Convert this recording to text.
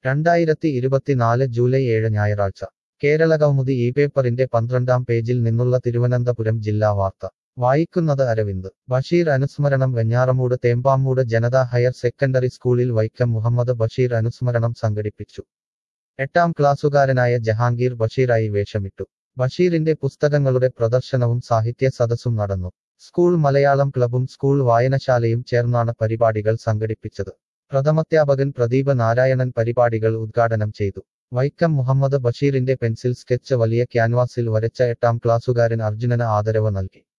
രണ്ടായിരത്തി ഇരുപത്തിനാല് ജൂലൈ ഏഴ് ഞായറാഴ്ച കേരളകൗമുദി ഈ പേപ്പറിന്റെ പന്ത്രണ്ടാം പേജിൽ നിന്നുള്ള തിരുവനന്തപുരം ജില്ലാ വാർത്ത വായിക്കുന്നത് അരവിന്ദ് ബഷീർ അനുസ്മരണം വെഞ്ഞാറമൂട് തേമ്പാമൂട് ജനതാ ഹയർ സെക്കൻഡറി സ്കൂളിൽ വൈക്കം മുഹമ്മദ് ബഷീർ അനുസ്മരണം സംഘടിപ്പിച്ചു എട്ടാം ക്ലാസ്സുകാരനായ ജഹാംഗീർ ബഷീറായി വേഷമിട്ടു ബഷീറിന്റെ പുസ്തകങ്ങളുടെ പ്രദർശനവും സാഹിത്യ സദസ്സും നടന്നു സ്കൂൾ മലയാളം ക്ലബും സ്കൂൾ വായനശാലയും ചേർന്നാണ് പരിപാടികൾ സംഘടിപ്പിച്ചത് പ്രഥമധ്യാപകൻ പ്രദീപ് നാരായണൻ പരിപാടികൾ ഉദ്ഘാടനം ചെയ്തു വൈക്കം മുഹമ്മദ് ബഷീറിന്റെ പെൻസിൽ സ്കെച്ച് വലിയ ക്യാൻവാസിൽ വരച്ച എട്ടാം ക്ലാസ്സുകാരൻ അർജുനന് ആദരവ് നൽകി